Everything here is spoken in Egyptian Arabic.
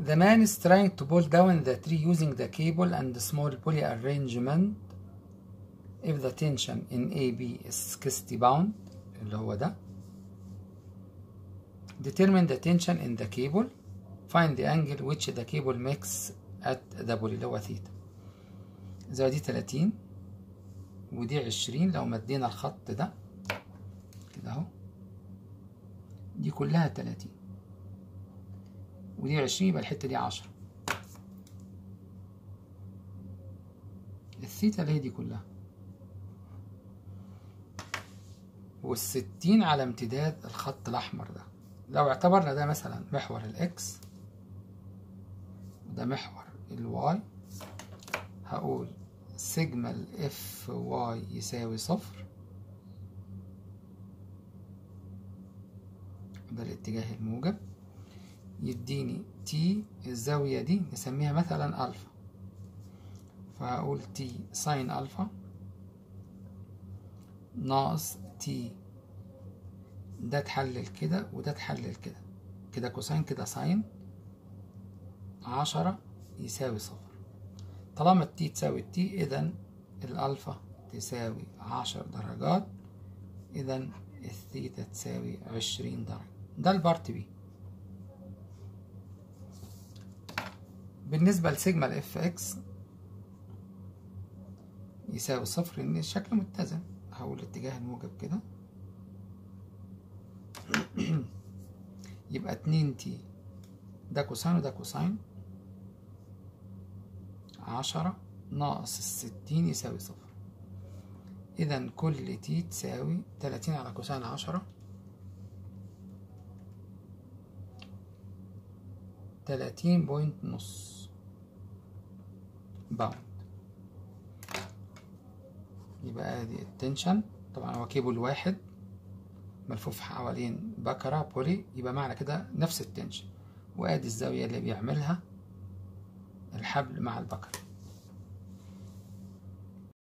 The man is trying to pull down the tree using the cable and the small pulley arrangement if the tension in AB is 60 pound اللي هو ده determine the tension in the cable find the angle which the cable makes at the pulley اللي هو ثيتا زي دي 30 ودي 20 لو مدينا الخط ده كده اهو دي كلها 30 ودي 20 يبقى الحته دي 10 الثيتا اللي هي دي كلها والستين على امتداد الخط الأحمر ده لو اعتبرنا ده مثلا محور الإكس وده محور الواي هقول سيجما الاف واي يساوي صفر ده الاتجاه الموجب يديني تي الزاوية دي نسميها مثلا ألفا فهقول تي ساين ألفا ناقص تي ده اتحلل كده وده اتحلل كده كده كوساين كده ساين عشرة يساوي صفر طالما التي تساوي التي إذا الألفا تساوي عشر درجات إذا الثيتا تساوي عشرين درجة ده البارت بي بالنسبة لسيجما الاف اكس يساوي صفر ان الشكل متزن هقول الاتجاه الموجب كده يبقى اتنين تي ده كوساين وده كوساين عشرة ناقص الستين يساوي صفر إذا كل تي تساوي تلاتين على كوساين عشرة تلاتين بوينت نص باوند يبقى ادي التنشن طبعا هو كيبل واحد ملفوف حوالين بكرة بولي يبقى معنى كده نفس التنشن وادي الزاوية اللي بيعملها الحبل مع البكرة